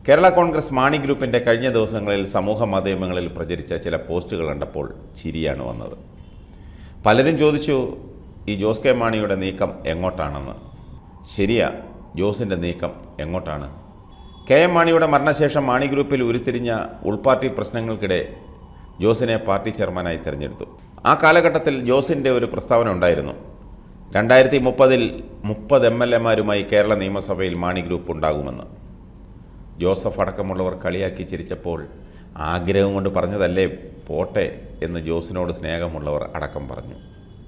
കേരള കോൺഗ്രസ് മാണി ഗ്രൂപ്പിൻ്റെ കഴിഞ്ഞ ദിവസങ്ങളിൽ സമൂഹ മാധ്യമങ്ങളിൽ പ്രചരിച്ച ചില പോസ്റ്റുകൾ കണ്ടപ്പോൾ ചിരിയാണ് വന്നത് പലരും ചോദിച്ചു ഈ ജോസ് കെ മാണിയുടെ നീക്കം എങ്ങോട്ടാണെന്ന് ശരിയാ ജോസിൻ്റെ നീക്കം എങ്ങോട്ടാണ് കെ എം മാണിയുടെ മരണശേഷം മാണി ഗ്രൂപ്പിൽ ഉരുത്തിരിഞ്ഞ ഉൾപാർട്ടി പ്രശ്നങ്ങൾക്കിടെ ജോസിനെ പാർട്ടി ചെയർമാനായി തിരഞ്ഞെടുത്തു ആ കാലഘട്ടത്തിൽ ജോസിൻ്റെ ഒരു പ്രസ്താവന ഉണ്ടായിരുന്നു രണ്ടായിരത്തി മുപ്പതിൽ മുപ്പത് എം എൽ എമാരുമായി കേരള നിയമസഭയിൽ മാണി ഗ്രൂപ്പ് ഉണ്ടാകുമെന്ന് ജോസഫ് അടക്കമുള്ളവർ കളിയാക്കി ചിരിച്ചപ്പോൾ ആഗ്രഹം കൊണ്ട് പറഞ്ഞതല്ലേ പോട്ടെ എന്ന് ജോസിനോട് സ്നേഹമുള്ളവർ അടക്കം പറഞ്ഞു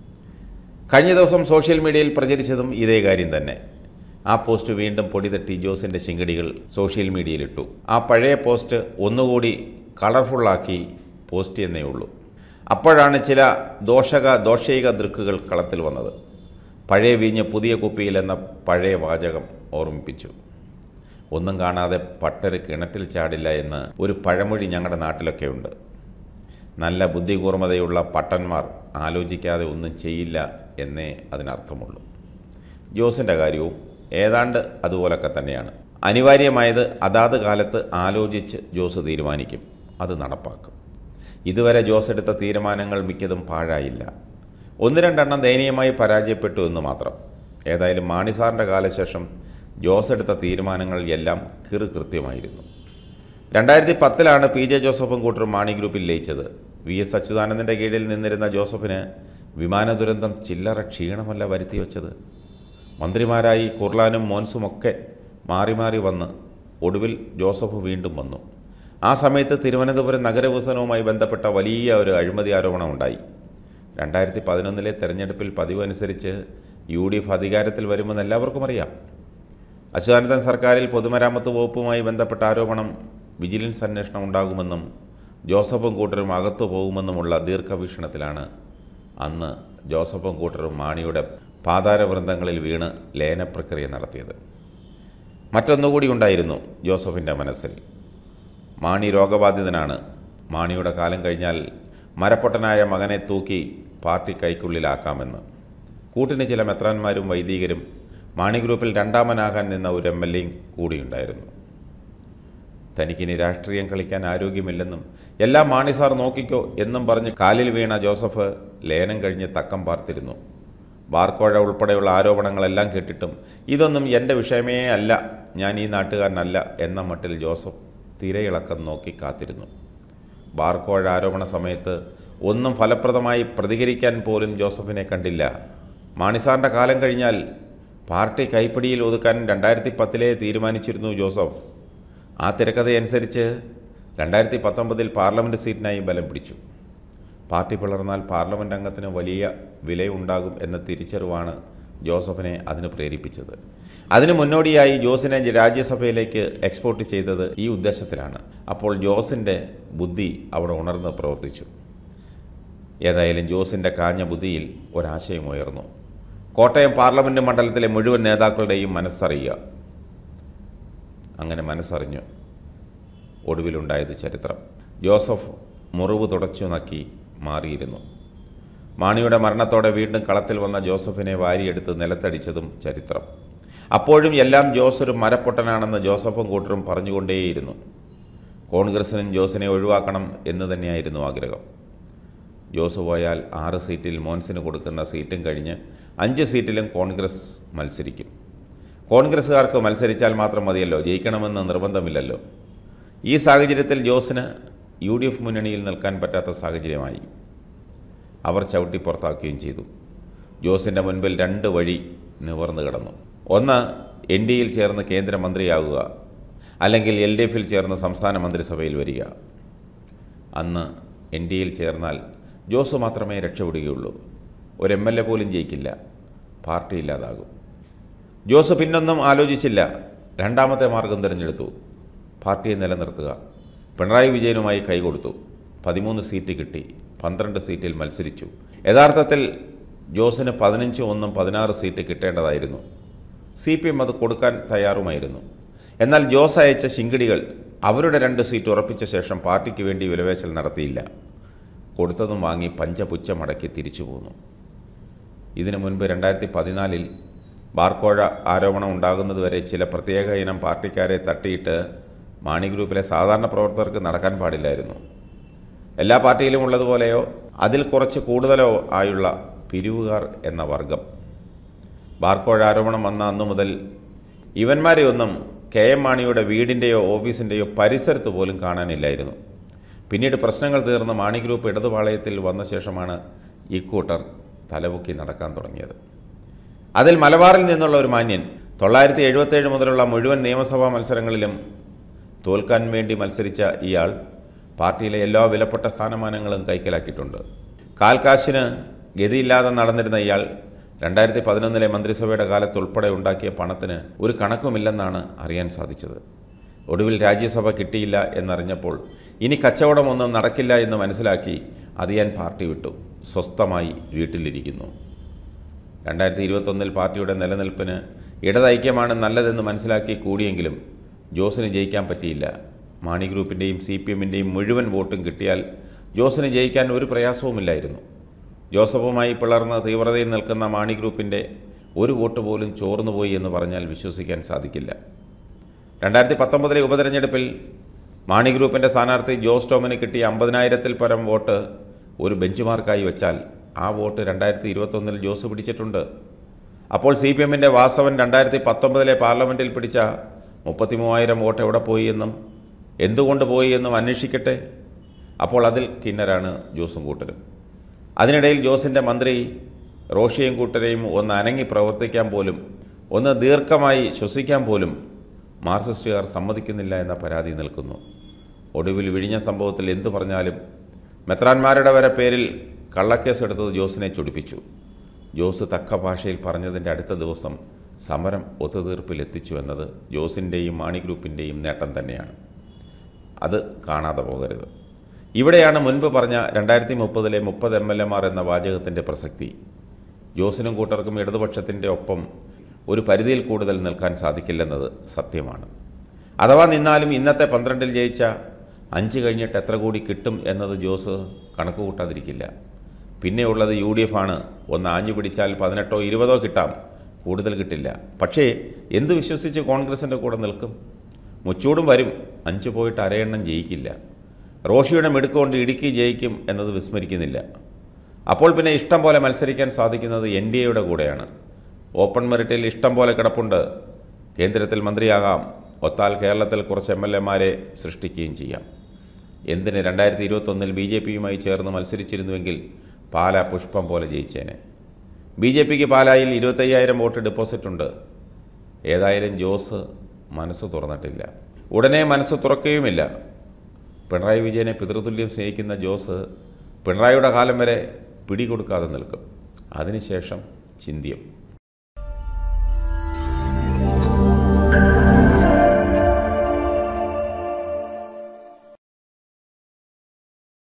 കഴിഞ്ഞ ദിവസം സോഷ്യൽ മീഡിയയിൽ പ്രചരിച്ചതും ഇതേ കാര്യം തന്നെ ആ പോസ്റ്റ് വീണ്ടും പൊടി തട്ടി ജോസിൻ്റെ ശിങ്കടികൾ സോഷ്യൽ മീഡിയയിലിട്ടു ആ പഴയ പോസ്റ്റ് ഒന്നുകൂടി കളർഫുള്ളാക്കി പോസ്റ്റ് എന്നേ ഉള്ളൂ അപ്പോഴാണ് ചില ദോഷക ദോഷൈക ദൃക്കുകൾ കളത്തിൽ വന്നത് പഴയ വീഞ്ഞ് പുതിയ കുപ്പിയിൽ എന്ന പഴയ വാചകം ഓർമ്മിപ്പിച്ചു ഒന്നും കാണാതെ പട്ടര് കിണറ്റിൽ ചാടില്ല എന്ന് ഒരു പഴമൊഴി ഞങ്ങളുടെ നാട്ടിലൊക്കെ ഉണ്ട് നല്ല ബുദ്ധികൂർമ്മതയുള്ള പട്ടന്മാർ ആലോചിക്കാതെ ഒന്നും ചെയ്യില്ല എന്നേ അതിനർത്ഥമുള്ളൂ ജോസിൻ്റെ കാര്യവും ഏതാണ്ട് അതുപോലൊക്കെ തന്നെയാണ് അനിവാര്യമായത് അതാത് കാലത്ത് ആലോചിച്ച് ജോസ് തീരുമാനിക്കും അത് നടപ്പാക്കും ഇതുവരെ ജോസ് എടുത്ത തീരുമാനങ്ങൾ മിക്കതും പാഴായില്ല ഒന്ന് രണ്ടെണ്ണം ദയനീയമായി പരാജയപ്പെട്ടു എന്ന് മാത്രം ഏതായാലും മാണിസാറിൻ്റെ കാലശേഷം ജോസ് എടുത്ത തീരുമാനങ്ങൾ എല്ലാം കിറു കൃത്യമായിരുന്നു രണ്ടായിരത്തി പത്തിലാണ് പി ജെ ജോസഫും കൂട്ടരും മാണി ഗ്രൂപ്പിൽ ലയിച്ചത് വി എസ് അച്യുതാനന്ദൻ്റെ കീഴിൽ നിന്നിരുന്ന ജോസഫിന് വിമാന ദുരന്തം ചില്ലറ ക്ഷീണമല്ല വരുത്തി വച്ചത് മന്ത്രിമാരായി കുർലാനും മോൻസുമൊക്കെ മാറി മാറി വന്ന് ഒടുവിൽ ജോസഫ് വീണ്ടും വന്നു ആ സമയത്ത് തിരുവനന്തപുരം നഗരവികസനവുമായി ബന്ധപ്പെട്ട വലിയ ഒരു അഴിമതി ആരോപണം ഉണ്ടായി രണ്ടായിരത്തി പതിനൊന്നിലെ തെരഞ്ഞെടുപ്പിൽ പതിവ് അനുസരിച്ച് യു ഡി എഫ് അധികാരത്തിൽ വരുമെന്ന് എല്ലാവർക്കും അറിയാം അച്യുതാനന്ദൻ സർക്കാരിൽ പൊതുമരാമത്ത് വകുപ്പുമായി ബന്ധപ്പെട്ട ആരോപണം വിജിലൻസ് അന്വേഷണം ഉണ്ടാകുമെന്നും ജോസഫും കൂട്ടരും അകത്തു പോകുമെന്നുമുള്ള ദീർഘവീക്ഷണത്തിലാണ് അന്ന് ജോസഫും കൂട്ടരും മാണിയുടെ പാതാരവൃന്ദങ്ങളിൽ വീണ് ലയന പ്രക്രിയ നടത്തിയത് മറ്റൊന്നുകൂടി ഉണ്ടായിരുന്നു ജോസഫിൻ്റെ മനസ്സിൽ മാണി രോഗബാധിതനാണ് മാണിയുടെ കാലം കഴിഞ്ഞാൽ മരപ്പൊട്ടനായ മകനെ തൂക്കി പാർട്ടി കൈക്കുള്ളിലാക്കാമെന്ന് കൂട്ടിന് ചില മെത്രാന്മാരും വൈദികരും മാണി ഗ്രൂപ്പിൽ രണ്ടാമനാകാൻ നിന്ന ഒരു എം എൽ എയും കൂടിയുണ്ടായിരുന്നു തനിക്കിനി രാഷ്ട്രീയം കളിക്കാൻ ആരോഗ്യമില്ലെന്നും എല്ലാം മാണി സാർ നോക്കിക്കോ എന്നും പറഞ്ഞ് കാലിൽ വീണ ജോസഫ് ലയനം കഴിഞ്ഞ് തക്കം പാർത്തിരുന്നു ബാർക്കോഴ ഉൾപ്പെടെയുള്ള ആരോപണങ്ങളെല്ലാം കേട്ടിട്ടും ഇതൊന്നും എൻ്റെ വിഷയമേ അല്ല ഞാൻ ഈ നാട്ടുകാരനല്ല എന്ന മട്ടിൽ ജോസഫ് തിരയിളക്കം നോക്കി കാത്തിരുന്നു ബാർക്കോഴ ആരോപണ സമയത്ത് ഒന്നും ഫലപ്രദമായി പ്രതികരിക്കാൻ പോലും ജോസഫിനെ കണ്ടില്ല മാണിസാറിൻ്റെ കാലം കഴിഞ്ഞാൽ പാർട്ടി കൈപ്പിടിയിൽ ഒതുക്കാൻ രണ്ടായിരത്തി പത്തിലേ തീരുമാനിച്ചിരുന്നു ജോസഫ് ആ തിരക്കഥയനുസരിച്ച് രണ്ടായിരത്തി പത്തൊമ്പതിൽ പാർലമെൻറ്റ് സീറ്റിനായി ബലം പിടിച്ചു പാർട്ടി പിളർന്നാൽ പാർലമെൻറ്റ് അംഗത്തിന് വലിയ വിലയുണ്ടാകും എന്ന തിരിച്ചറിവാണ് ജോസഫിനെ അതിന് പ്രേരിപ്പിച്ചത് അതിനു മുന്നോടിയായി ജോസിനെ രാജ്യസഭയിലേക്ക് എക്സ്പോർട്ട് ചെയ്തത് ഈ ഉദ്ദേശത്തിലാണ് അപ്പോൾ ജോസിൻ്റെ ബുദ്ധി അവിടെ ഉണർന്ന് പ്രവർത്തിച്ചു ഏതായാലും ജോസിൻ്റെ കാഞ്ഞ ബുദ്ധിയിൽ ഒരാശയം ഉയർന്നു കോട്ടയം പാർലമെൻറ്റ് മണ്ഡലത്തിലെ മുഴുവൻ നേതാക്കളുടെയും മനസ്സറിയുക അങ്ങനെ മനസ്സറിഞ്ഞു ഒടുവിലുണ്ടായത് ചരിത്രം ജോസഫ് മുറിവ് തുടച്ചു നക്കി മാറിയിരുന്നു മാണിയുടെ മരണത്തോടെ വീണ്ടും കളത്തിൽ വന്ന ജോസഫിനെ വാരിയെടുത്ത് നിലത്തടിച്ചതും ചരിത്രം അപ്പോഴും എല്ലാം ജോസ് ഒരു മരപ്പൊട്ടനാണെന്ന് ജോസഫും കൂട്ടരും പറഞ്ഞുകൊണ്ടേയിരുന്നു കോൺഗ്രസിനും ജോസിനെ ഒഴിവാക്കണം എന്ന് തന്നെയായിരുന്നു ആഗ്രഹം ജോസ് പോയാൽ ആറ് സീറ്റിൽ മോൻസിന് കൊടുക്കുന്ന സീറ്റും കഴിഞ്ഞ് അഞ്ച് സീറ്റിലും കോൺഗ്രസ് മത്സരിക്കും കോൺഗ്രസ്സുകാർക്ക് മത്സരിച്ചാൽ മാത്രം മതിയല്ലോ ജയിക്കണമെന്ന് നിർബന്ധമില്ലല്ലോ ഈ സാഹചര്യത്തിൽ ജോസിന് യു ഡി എഫ് മുന്നണിയിൽ നിൽക്കാൻ പറ്റാത്ത സാഹചര്യമായി അവർ ചവിട്ടി പുറത്താക്കുകയും ചെയ്തു ജോസിൻ്റെ മുൻപിൽ രണ്ട് വഴി നിവർന്നു കിടന്നു ഒന്ന് എൻ ഡിയിൽ ചേർന്ന് കേന്ദ്രമന്ത്രിയാവുക അല്ലെങ്കിൽ എൽ ഡി എഫിൽ ചേർന്ന് സംസ്ഥാന മന്ത്രിസഭയിൽ വരിക അന്ന് എൻ ഡിയിൽ ചേർന്നാൽ ജോസ് മാത്രമേ രക്ഷപ്പെടുകയുള്ളൂ ഒരു എം എൽ എ പോലും ജയിക്കില്ല പാർട്ടി ഇല്ലാതാകും ജോസ് പിന്നൊന്നും ആലോചിച്ചില്ല രണ്ടാമത്തെ മാർഗം തിരഞ്ഞെടുത്തു പാർട്ടിയെ നിലനിർത്തുക പിണറായി വിജയനുമായി കൈകൊടുത്തു പതിമൂന്ന് സീറ്റ് കിട്ടി പന്ത്രണ്ട് സീറ്റിൽ മത്സരിച്ചു യഥാർത്ഥത്തിൽ ജോസിന് പതിനഞ്ച് ഒന്നും പതിനാറ് സീറ്റ് കിട്ടേണ്ടതായിരുന്നു സി പി എം അത് കൊടുക്കാൻ തയ്യാറുമായിരുന്നു എന്നാൽ ജോസ് അയച്ച ശിങ്കിടികൾ അവരുടെ രണ്ട് സീറ്റ് ഉറപ്പിച്ച ശേഷം പാർട്ടിക്ക് വേണ്ടി വിലവേശൽ നടത്തിയില്ല കൊടുത്തതും വാങ്ങി പഞ്ചപുച്ഛമടക്കി തിരിച്ചു പോന്നു ഇതിനു മുൻപ് രണ്ടായിരത്തി പതിനാലിൽ ബാർക്കോഴ ആരോപണം ഉണ്ടാകുന്നതുവരെ ചില പ്രത്യേക ഇനം പാർട്ടിക്കാരെ തട്ടിയിട്ട് മാണി ഗ്രൂപ്പിലെ സാധാരണ പ്രവർത്തകർക്ക് നടക്കാൻ പാടില്ലായിരുന്നു എല്ലാ പാർട്ടിയിലും ഉള്ളതുപോലെയോ അതിൽ കുറച്ച് കൂടുതലോ ആയുള്ള പിരിവുകാർ എന്ന വർഗം ബാർക്കോഴ ആരോപണം വന്ന അന്നു മുതൽ ഇവന്മാരെ ഒന്നും കെ എം മാണിയുടെ വീടിൻ്റെയോ ഓഫീസിൻ്റെയോ പരിസരത്ത് പോലും കാണാനില്ലായിരുന്നു പിന്നീട് പ്രശ്നങ്ങൾ തീർന്ന് മാണി ഗ്രൂപ്പ് ഇടതുപാളയത്തിൽ വന്ന ശേഷമാണ് ഇക്കൂട്ടർ തലപൊക്കി നടക്കാൻ തുടങ്ങിയത് അതിൽ മലബാറിൽ നിന്നുള്ള ഒരു മാന്യൻ തൊള്ളായിരത്തി എഴുപത്തേഴ് മുതലുള്ള മുഴുവൻ നിയമസഭാ മത്സരങ്ങളിലും തോൽക്കാൻ വേണ്ടി മത്സരിച്ച ഇയാൾ പാർട്ടിയിലെ എല്ലാ വിലപ്പെട്ട സ്ഥാനമാനങ്ങളും കൈക്കലാക്കിയിട്ടുണ്ട് കാൽക്കാശിന് ഗതിയില്ലാതെ നടന്നിരുന്ന ഇയാൾ രണ്ടായിരത്തി പതിനൊന്നിലെ മന്ത്രിസഭയുടെ കാലത്ത് ഉൾപ്പെടെ ഉണ്ടാക്കിയ പണത്തിന് ഒരു കണക്കുമില്ലെന്നാണ് അറിയാൻ സാധിച്ചത് ഒടുവിൽ രാജ്യസഭ കിട്ടിയില്ല എന്നറിഞ്ഞപ്പോൾ ഇനി കച്ചവടമൊന്നും നടക്കില്ല എന്ന് മനസ്സിലാക്കി അതിയാൻ പാർട്ടി വിട്ടു സ്വസ്ഥമായി വീട്ടിലിരിക്കുന്നു രണ്ടായിരത്തി ഇരുപത്തൊന്നിൽ പാർട്ടിയുടെ നിലനിൽപ്പിന് ഇടതൈക്യമാണ് നല്ലതെന്ന് മനസ്സിലാക്കി കൂടിയെങ്കിലും ജോസിന് ജയിക്കാൻ പറ്റിയില്ല മാണി ഗ്രൂപ്പിൻ്റെയും സി പി എമ്മിൻ്റെയും മുഴുവൻ വോട്ടും കിട്ടിയാൽ ജോസിന് ജയിക്കാൻ ഒരു പ്രയാസവുമില്ലായിരുന്നു ജോസഫുമായി പിളർന്ന് തീവ്രതയിൽ നിൽക്കുന്ന മാണി ഗ്രൂപ്പിൻ്റെ ഒരു വോട്ട് പോലും ചോർന്നുപോയി എന്ന് പറഞ്ഞാൽ വിശ്വസിക്കാൻ സാധിക്കില്ല രണ്ടായിരത്തി പത്തൊമ്പതിലെ ഉപതെരഞ്ഞെടുപ്പിൽ മാണി ഗ്രൂപ്പിൻ്റെ സ്ഥാനാർത്ഥി ജോസ് ടോമിന് കിട്ടിയ അമ്പതിനായിരത്തിൽ പരം വോട്ട് ഒരു ബെഞ്ച് മാർക്കായി വെച്ചാൽ ആ വോട്ട് രണ്ടായിരത്തി ഇരുപത്തൊന്നിൽ ജോസ് പിടിച്ചിട്ടുണ്ട് അപ്പോൾ സി പി എമ്മിൻ്റെ വാസവൻ രണ്ടായിരത്തി പത്തൊമ്പതിലെ പാർലമെൻറ്റിൽ പിടിച്ച മുപ്പത്തി മൂവായിരം വോട്ട് എവിടെ പോയി എന്നും എന്തുകൊണ്ട് പോയി എന്നും അന്വേഷിക്കട്ടെ അപ്പോൾ അതിൽ കിന്നരാണ് ജോസും കൂട്ടരും അതിനിടയിൽ ജോസിൻ്റെ മന്ത്രി റോഷിയും കൂട്ടരെയും ഒന്ന് അനങ്ങി പ്രവർത്തിക്കാൻ പോലും ഒന്ന് ദീർഘമായി ശ്വസിക്കാൻ പോലും മാർക്സിസ്റ്റുകാർ സമ്മതിക്കുന്നില്ല എന്ന പരാതി നിൽക്കുന്നു ഒടുവിൽ വിഴിഞ്ഞ സംഭവത്തിൽ എന്തു പറഞ്ഞാലും മെത്രാന്മാരുടെ വരെ പേരിൽ കള്ളക്കേസ് എടുത്തത് ജോസിനെ ചൊടിപ്പിച്ചു ജോസ് തക്ക ഭാഷയിൽ പറഞ്ഞതിൻ്റെ അടുത്ത ദിവസം സമരം ഒത്തുതീർപ്പിലെത്തിച്ചു എന്നത് ജോസിൻ്റെയും മാണി ഗ്രൂപ്പിൻ്റെയും നേട്ടം തന്നെയാണ് അത് കാണാതെ പോകരുത് ഇവിടെയാണ് മുൻപ് പറഞ്ഞ രണ്ടായിരത്തി മുപ്പതിലെ മുപ്പത് എം എൽ എമാർ എന്ന വാചകത്തിൻ്റെ പ്രസക്തി ജോസിനും കൂട്ടർക്കും ഇടതുപക്ഷത്തിൻ്റെ ഒപ്പം ഒരു പരിധിയിൽ കൂടുതൽ നിൽക്കാൻ സാധിക്കില്ലെന്നത് സത്യമാണ് അഥവാ നിന്നാലും ഇന്നത്തെ പന്ത്രണ്ടിൽ ജയിച്ച അഞ്ച് കഴിഞ്ഞിട്ട് എത്ര കൂടി കിട്ടും എന്നത് ജോസ് കണക്ക് കൂട്ടാതിരിക്കില്ല പിന്നെയുള്ളത് യു ഡി എഫ് ആണ് ഒന്ന് ആഞ്ഞു പിടിച്ചാൽ പതിനെട്ടോ ഇരുപതോ കിട്ടാം കൂടുതൽ കിട്ടില്ല പക്ഷേ എന്ത് വിശ്വസിച്ച് കോൺഗ്രസിൻ്റെ കൂടെ നിൽക്കും മുച്ചൂടും വരും അഞ്ച് പോയിട്ട് അരയെണ്ണം ജയിക്കില്ല റോഷിയുടെ മിടുക്കുകൊണ്ട് ഇടുക്കി ജയിക്കും എന്നത് വിസ്മരിക്കുന്നില്ല അപ്പോൾ പിന്നെ ഇഷ്ടം പോലെ മത്സരിക്കാൻ സാധിക്കുന്നത് എൻ ഡി എയുടെ കൂടെയാണ് ഓപ്പൺ മെറിറ്റിൽ ഇഷ്ടം പോലെ കിടപ്പുണ്ട് കേന്ദ്രത്തിൽ മന്ത്രിയാകാം ഒത്താൽ കേരളത്തിൽ കുറച്ച് എം എൽ എമാരെ സൃഷ്ടിക്കുകയും ചെയ്യാം എന്തിന് രണ്ടായിരത്തി ഇരുപത്തൊന്നിൽ ബി ജെ പിയുമായി ചേർന്ന് മത്സരിച്ചിരുന്നുവെങ്കിൽ പാല പുഷ്പം പോലെ ജയിച്ചേനെ ബി ജെ പിക്ക് പാലായിൽ ഇരുപത്തയ്യായിരം വോട്ട് ഡെപ്പോസിറ്റ് ഉണ്ട് ഏതായാലും ജോസ് മനസ്സ് തുറന്നിട്ടില്ല ഉടനെ മനസ്സ് തുറക്കുകയുമില്ല പിണറായി വിജയനെ പിതൃതുല്യം സ്നേഹിക്കുന്ന ജോസ് പിണറായിയുടെ കാലം വരെ പിടികൊടുക്കാതെ നിൽക്കും അതിനുശേഷം ചിന്തിയും